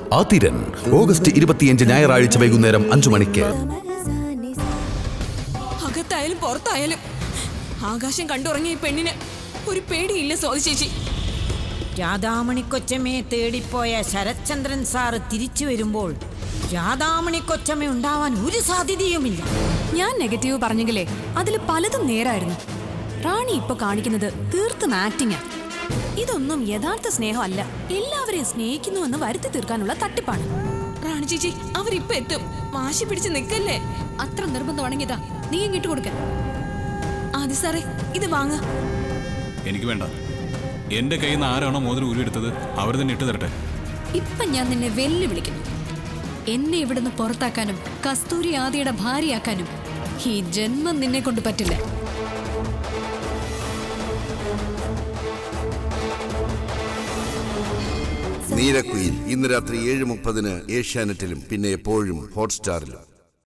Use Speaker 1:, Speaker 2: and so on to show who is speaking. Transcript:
Speaker 1: Athiran August ഇരുപത്തിയഞ്ച് ഞായറാഴ്ച വൈകുന്നേരം അഞ്ചു മണിക്ക്
Speaker 2: അകത്തായാലും പുറത്തായാലും ആകാശം കണ്ടുറങ്ങിയ ഈ പെണ്ണിന് ഒരു പേടിയില്ല സ്വാതി ചേച്ചി
Speaker 3: രാധാമണി കൊച്ചമ്മയെ തേടിപ്പോയ ശരത്ചന്ദ്രൻ സാറ് തിരിച്ചു വരുമ്പോൾ രാധാമണി കൊച്ചമ്മ ഉണ്ടാവാൻ ഒരു സാധ്യതയുമില്ല
Speaker 4: ഞാൻ നെഗറ്റീവ് പറഞ്ഞെങ്കിലേ അതിൽ പലതും നേരായിരുന്നു റാണി ഇപ്പൊ കാണിക്കുന്നത് തീർത്തും ആക്ടിങ്ങാ ഇതൊന്നും യഥാർത്ഥ സ്നേഹമല്ല എല്ലാവരെയും സ്നേഹിക്കുന്നുവെന്ന് വരുത്തി തീർക്കാനുള്ള തട്ടിപ്പാണ്
Speaker 2: റാണി ചേച്ചി അവരിപ്പൊ എത്തും വാശി പിടിച്ച് നിക്കല്ലേ
Speaker 4: അത്ര നിർബന്ധമാണെങ്കിതാ നീ ഇങ്ങിട്ട് കൊടുക്ക
Speaker 2: ആദി സാറേ ഇത് വാങ്ങ
Speaker 5: എനിക്ക് വേണ്ട എന്റെ കയ്യിൽ നിന്ന് ആരാണോ മോതിരം ഉരുവെടുത്തത് അവർ തന്നെ ഇട്ട് തരട്ടെ
Speaker 4: ഇപ്പൊ ഞാൻ നിന്നെ വെല്ലുവിളിക്കുന്നു എന്നെ ഇവിടുന്ന് പുറത്താക്കാനും കസ്തൂരി ആദിയുടെ ഭാര്യയാക്കാനും ഈ ജന്മം നിന്നെ കൊണ്ട് പറ്റില്ല
Speaker 6: നീരക്കുയിൽ ഇന്ന് രാത്രി ഏഴ് മുപ്പതിന് ഏഷ്യാനെറ്റിലും പിന്നെ എപ്പോഴും ഹോട്ട്സ്റ്റാറിലും